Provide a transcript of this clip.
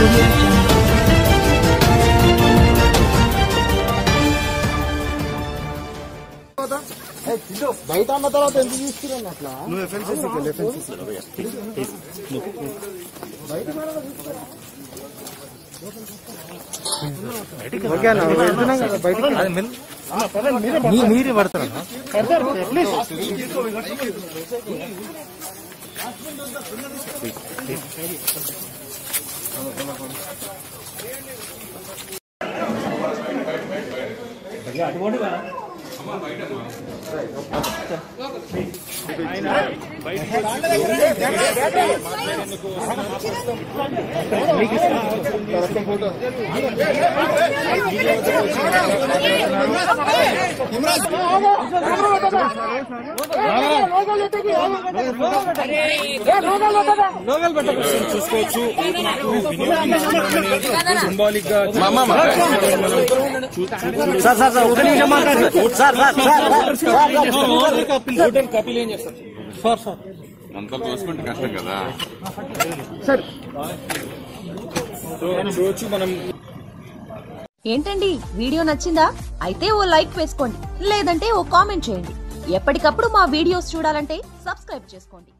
audio jungle. బయట అన్న తర్వాత ఎందుకు తీసుకున్నాను అట్లా నువ్వు ఎఫ్ఎన్సీసీకి వెళ్ళి ఎఫ్ఎన్సీసీ ఓకే అన్న వెళ్తున్నాం కదా బయటికి మీరే పడతారా చూసుకోవచ్చు సింబాలిక్ గా సార్ సార్ సార్ ఒక నిమిషం మాట్లాడండి సార్ సార్ హోటల్ కపిల్ ఏం చేస్తారు సార్ సార్ అంతా చూసుకుంటే కష్టం కదా సో చూడొచ్చు మనం ఏంటండి వీడియో నచ్చిందా అయితే ఓ లైక్ వేసుకోండి లేదంటే ఓ కామెంట్ చేయండి ఎప్పటికప్పుడు మా వీడియోస్ చూడాలంటే సబ్స్క్రైబ్ చేసుకోండి